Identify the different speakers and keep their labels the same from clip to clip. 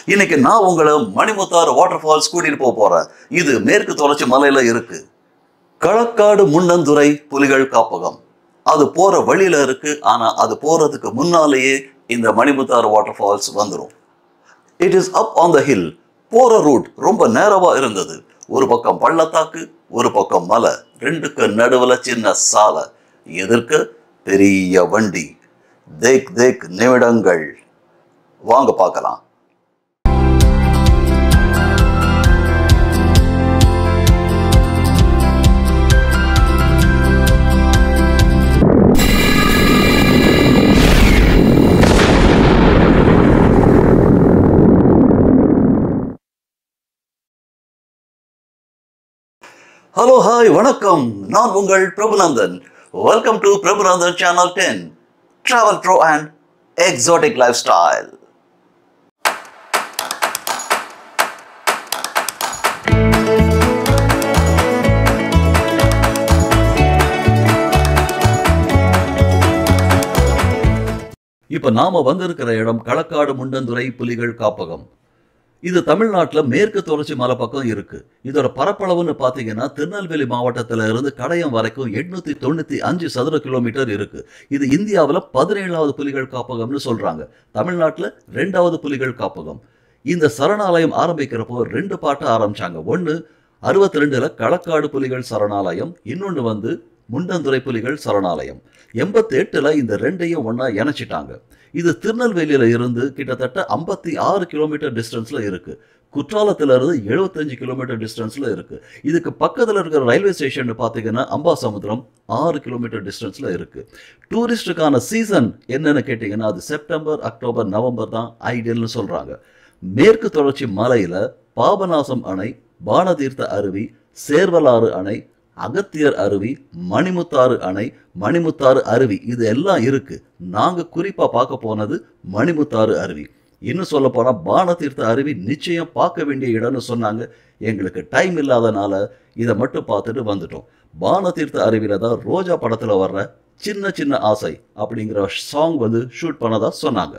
Speaker 1: இன்னைக்கு நான் உங்களை மணிமுத்தாறு வாட்டர் ஃபால்ஸ் கூட்டிட்டு போக போறேன் இது மேற்கு தொடர்ச்சி மலையில இருக்கு களக்காடு முன்னந்துறை புலிகள் காப்பகம் அது போற வழியில இருக்கு ஆனா அது போறதுக்கு முன்னாலேயே இந்த மணிமுத்தாறு வாட்டர் ஃபால்ஸ் வந்துடும் it is up on the hill போற ரூட் ரொம்ப நேரவா இருந்தது ஒரு பக்கம் பள்ளத்தாக்கு ஒரு பக்கம் மலை ரெண்டுக்கு நடுவுல சின்ன சாலை எதிர்க்க பெரிய வண்டி தேக் தேக் நிமிடங்கள் வாங்க பார்க்கலாம் ஹலோ ஹாய் வணக்கம் நான் உங்கள் Prabhunandhan welcome to Prabhunandhan channel ten travel bro and exotic lifestyle இப்ப நாம வந்திருக்கிற இடம் களக்காடு முண்டந்துறை புலிகள் காப்பகம் இது தமிழ்நாட்டில் மேற்கு தொடர்ச்சி மலை பக்கம் இருக்கு இதோட பரப்பளவுன்னு பார்த்தீங்கன்னா திருநெல்வேலி மாவட்டத்தில் இருந்து கடையம் வரைக்கும் எட்நூத்தி தொண்ணூத்தி அஞ்சு சதுர கிலோமீட்டர் இருக்கு இது இந்தியாவில் பதினேழாவது புலிகள் காப்பகம்னு சொல்றாங்க தமிழ்நாட்டில் ரெண்டாவது புலிகள் காப்பகம் இந்த சரணாலயம் ஆரம்பிக்கிறப்போ ரெண்டு பாட்டு ஆரம்பிச்சாங்க ஒன்று அறுபத்தி ரெண்டுல களக்காடு புலிகள் சரணாலயம் இன்னொன்று வந்து முண்டந்துறை புலிகள் சரணாலயம் எண்பத்தி எட்டுல இந்த ரெண்டையும் ஒண்ணா இணைச்சிட்டாங்க இது திருநெல்வேலியில இருந்து கிட்டத்தட்ட ஐம்பத்தி ஆறு கிலோமீட்டர் டிஸ்டன்ஸ்ல இருக்கு குற்றாலத்துல இருந்து எழுபத்தஞ்சு கிலோமீட்டர் டிஸ்டன்ஸ்ல இருக்கு இதுக்கு பக்கத்துல இருக்கிற ரயில்வே ஸ்டேஷன் பார்த்தீங்கன்னா அம்பாசமுத்திரம் ஆறு கிலோமீட்டர் டிஸ்டன்ஸ்ல இருக்கு டூரிஸ்டுக்கான சீசன் என்னன்னு கேட்டிங்கன்னா அது செப்டம்பர் அக்டோபர் நவம்பர் தான் ஐடியல்னு சொல்றாங்க மேற்கு தொடர்ச்சி மலையில பாபநாசம் அணை பானதீர்த்த அருவி சேர்வலாறு அணை அகத்தியர் அருவி மணிமுத்தாறு அணை மணிமுத்தாறு அருவி இது எல்லாம் இருக்கு நாங்க குறிப்பா பார்க்க போனது மணிமுத்தாறு அருவி இன்னும் சொல்ல போனா பானதீர்த்த அருவி நிச்சயம் பார்க்க வேண்டிய இடம்னு சொன்னாங்க எங்களுக்கு டைம் இல்லாதனால இதை மட்டும் பார்த்துட்டு வந்துட்டோம் பானதீர்த்த அருவியில தான் ரோஜா படத்துல வர்ற சின்ன சின்ன ஆசை அப்படிங்கிற சாங் வந்து ஷூட் பண்ணதா சொன்னாங்க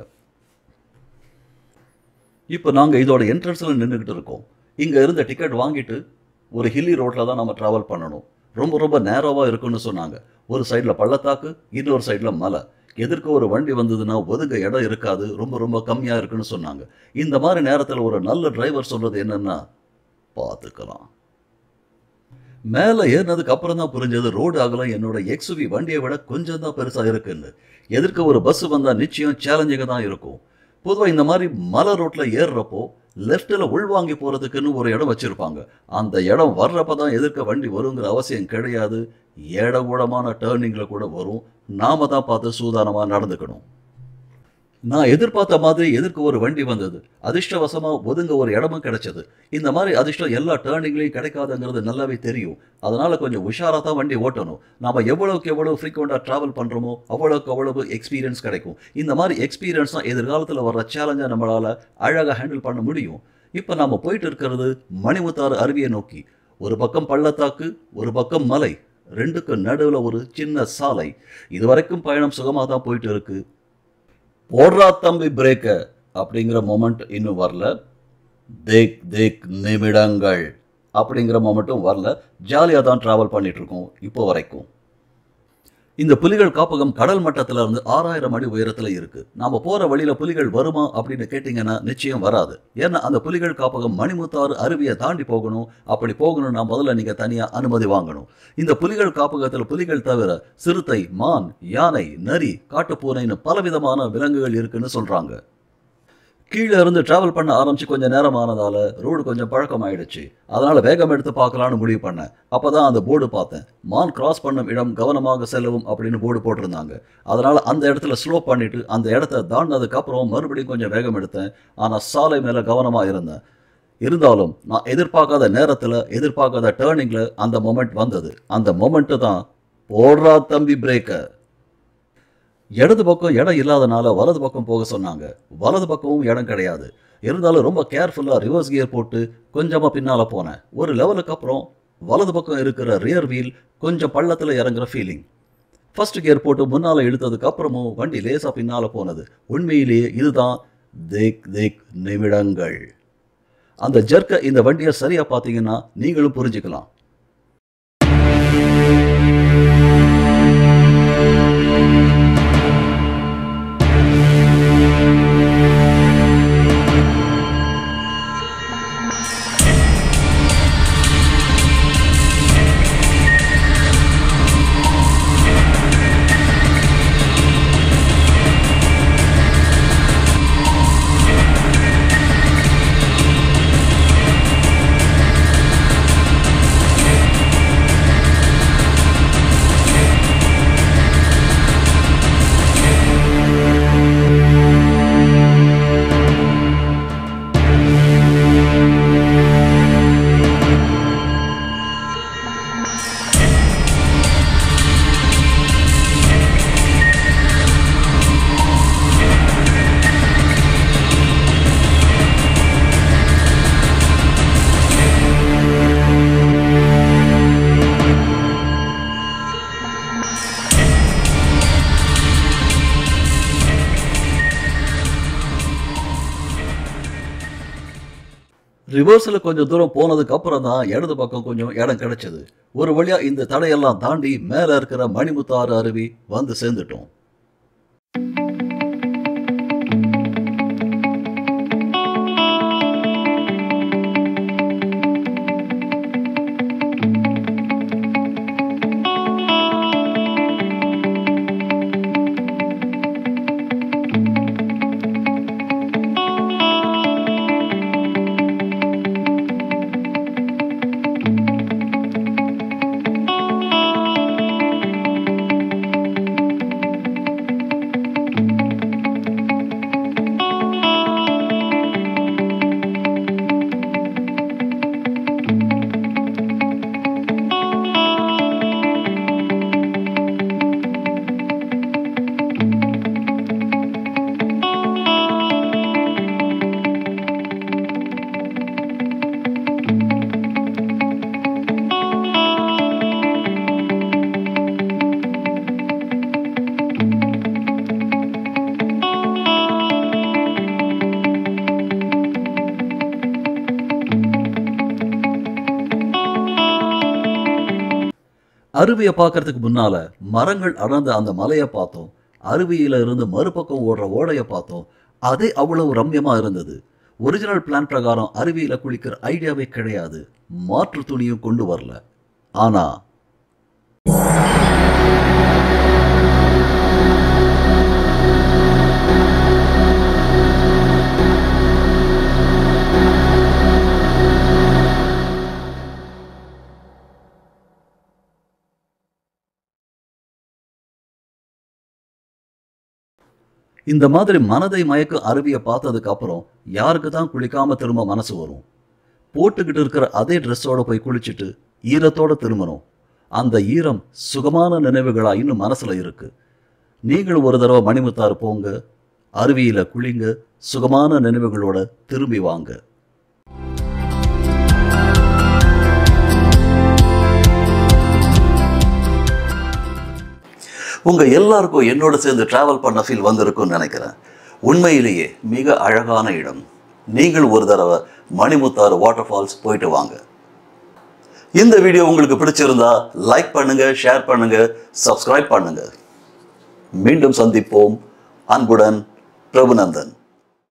Speaker 1: இப்போ நாங்கள் இதோட என்ட்ரன்ஸில் நின்றுக்கிட்டு இருக்கோம் இங்கே இருந்த டிக்கெட் வாங்கிட்டு ஒரு ஹில்லி ரோட்டில் தான் நம்ம ட்ராவல் பண்ணணும் ரொம்ப ரொம்ப நேரோவாக இருக்குன்னு சொன்னாங்க ஒரு சைடில் பள்ளத்தாக்கு இன்னொரு சைடில் மலை எதிர்க்க ஒரு வண்டி வந்ததுன்னா ஒதுங்க இடம் இருக்காது ரொம்ப ரொம்ப கம்மியாக இருக்குன்னு சொன்னாங்க இந்த மாதிரி நேரத்தில் ஒரு நல்ல டிரைவர் சொல்கிறது என்னன்னா பார்த்துக்கலாம் மேலே ஏறினதுக்கு அப்புறம் தான் புரிஞ்சது ரோடு அகலம் என்னோட எக்ஸுவி வண்டியை விட கொஞ்சம் தான் பெருசாக இருக்குன்னு எதிர்க்க ஒரு பஸ் வந்தால் நிச்சயம் சேலஞ்சிங்காக தான் இருக்கும் பொதுவாக இந்த மாதிரி மலை ரோட்டில் ஏறுறப்போ லெஃப்ட்டில் உள்வாங்கி போகிறதுக்குன்னு ஒரு இடம் வச்சுருப்பாங்க அந்த இடம் வர்றப்ப தான் எதிர்க்க வண்டி வருங்கிற அவசியம் கிடையாது ஏடகூடமான டேர்னிங்கில் கூட வரும் நாம தான் பார்த்து சூதானமாக நடந்துக்கணும் நான் எதிர்பார்த்த மாதிரி எதிர்க்க ஒரு வண்டி வந்தது அதிர்ஷ்டவசமாக ஒதுங்க ஒரு இடமும் கிடைச்சது இந்த மாதிரி அதிர்ஷ்டம் எல்லா டேர்னிங்லையும் கிடைக்காதுங்கிறது நல்லாவே தெரியும் அதனால கொஞ்சம் உஷாராக தான் வண்டி ஓட்டணும் நாம எவ்வளவுக்கு எவ்வளவு ஃப்ரீக்வெண்ட்டாக ட்ராவல் பண்ணுறோமோ அவ்வளோக்கு அவ்வளவு எக்ஸ்பீரியன்ஸ் கிடைக்கும் இந்த மாதிரி எக்ஸ்பீரியன்ஸ் தான் எதிர்காலத்தில் வர்ற சேலஞ்சை நம்மளால் அழகாக ஹேண்டில் பண்ண முடியும் இப்போ நாம போயிட்டு இருக்கிறது மணிமுத்தாறு அருவியை நோக்கி ஒரு பக்கம் பள்ளத்தாக்கு ஒரு பக்கம் மலை ரெண்டுக்கு நடுவில் ஒரு சின்ன சாலை இதுவரைக்கும் பயணம் சுகமாக தான் போயிட்டு இருக்கு போடுறா தம்பி பிரேக்க அப்படிங்கிற மொமெண்ட் இன்னும் வரல தேக் தேக் நிமிடங்கள் அப்படிங்கிற மொமெண்ட்டும் வரல ஜாலியாக தான் ட்ராவல் பண்ணிட்டு இருக்கோம் இப்போ வரைக்கும் இந்த புலிகள் காப்பகம் கடல் மட்டத்துல இருந்து ஆறாயிரம் அடி உயரத்துல இருக்கு நாம போற வழியில புலிகள் வருமா அப்படின்னு கேட்டீங்கன்னா நிச்சயம் வராது ஏன்னா அந்த புலிகள் காப்பகம் மணிமுத்தாறு அருவியை தாண்டி போகணும் அப்படி போகணும்னா முதல்ல நீங்க தனியா அனுமதி வாங்கணும் இந்த புலிகள் காப்பகத்துல புலிகள் தவிர சிறுத்தை மான் யானை நரி காட்டுப்பூனைன்னு பலவிதமான விலங்குகள் இருக்குன்னு சொல்றாங்க கீழே இருந்து டிராவல் பண்ண ஆரம்பிச்சு கொஞ்சம் நேரம் ஆனதால ரோடு கொஞ்சம் பழக்கமாயிடுச்சு அதனால வேகம் எடுத்து பார்க்கலான்னு முடிவு பண்ணேன் அப்பதான் அந்த போர்டு பார்த்தேன் மான் கிராஸ் பண்ணும் இடம் கவனமாக செல்லவும் அப்படின்னு போர்டு போட்டிருந்தாங்க அதனால அந்த இடத்துல ஸ்லோ பண்ணிட்டு அந்த இடத்த தாண்டினதுக்கு அப்புறம் மறுபடியும் கொஞ்சம் வேகம் எடுத்தேன் ஆனா சாலை மேல கவனமா இருந்தேன் இருந்தாலும் நான் எதிர்பார்க்காத நேரத்துல எதிர்பார்க்காத டேர்னிங்ல அந்த மொமெண்ட் வந்தது அந்த மொமெண்ட்டு தான் போடுறா தம்பி பிரேக்கர் இடது பக்கம் இடம் இல்லாதனால வலது பக்கம் போக சொன்னாங்க வலது பக்கமும் இடம் கிடையாது இருந்தாலும் ரொம்ப கேர்ஃபுல்லாக ரிவர்ஸ் கியர் போட்டு கொஞ்சமாக பின்னால் போனேன் ஒரு லெவலுக்கு அப்புறம் வலது பக்கம் இருக்கிற ரியர் வீல் கொஞ்சம் பள்ளத்தில் இறங்குற ஃபீலிங் ஃபர்ஸ்ட் கியர் போட்டு முன்னால் இழுத்ததுக்கு அப்புறமும் வண்டி லேசாக பின்னால் போனது உண்மையிலேயே இதுதான் திக் திக் நிமிடங்கள் அந்த ஜர்க்கை இந்த வண்டியை சரியா பார்த்தீங்கன்னா நீங்களும் புரிஞ்சுக்கலாம் ரிவர்ஸில் கொஞ்சம் தூரம் போனதுக்கு அப்புறம் தான் இடது பக்கம் கொஞ்சம் இடம் கிடைச்சது ஒரு வழியா இந்த தடையெல்லாம் தாண்டி மேலே இருக்கிற மணிமுத்தாறு அருவி வந்து சேர்ந்துட்டோம் அருவியை பார்க்கறதுக்கு முன்னால மரங்கள் அடர்ந்த அந்த மலையை பார்த்தோம் அருவியில இருந்து மறுபக்கம் ஓடுற ஓடையை பார்த்தோம் அதே அவ்வளவு ரம்யமா இருந்தது ஒரிஜினல் பிளான் பிரகாரம் அருவியில குளிக்கிற ஐடியாவே கிடையாது மாற்று துணியும் கொண்டு வரல ஆனா இந்த மாதிரி மனதை மயக்கும் அருவியை பார்த்ததுக்கு அப்புறம் யாருக்கு தான் குளிக்காம திரும்ப மனசு வரும் போட்டுக்கிட்டு இருக்கிற அதே ட்ரெஸ்ஸோட போய் குளிச்சுட்டு ஈரத்தோட திரும்பணும் அந்த ஈரம் சுகமான நினைவுகளா இன்னும் மனசுல இருக்கு நீங்களும் ஒரு தடவை மணிமுத்தாறு போங்க அருவியில குளிங்க சுகமான நினைவுகளோட திரும்பி வாங்க உங்க எல்லாருக்கும் என்னோட சேர்ந்து டிராவல் பண்ண ஃபீல் வந்திருக்கும்னு நினைக்கிறேன் உண்மையிலேயே மிக அழகான இடம் நீங்கள் ஒரு தடவை மணிமுத்தாறு வாட்டர் ஃபால்ஸ் போயிட்டு வாங்க இந்த வீடியோ உங்களுக்கு பிடிச்சிருந்தா லைக் பண்ணுங்க ஷேர் பண்ணுங்க சப்ஸ்கிரைப் பண்ணுங்க மீண்டும் சந்திப்போம் அன்புடன் பிரபுநந்தன்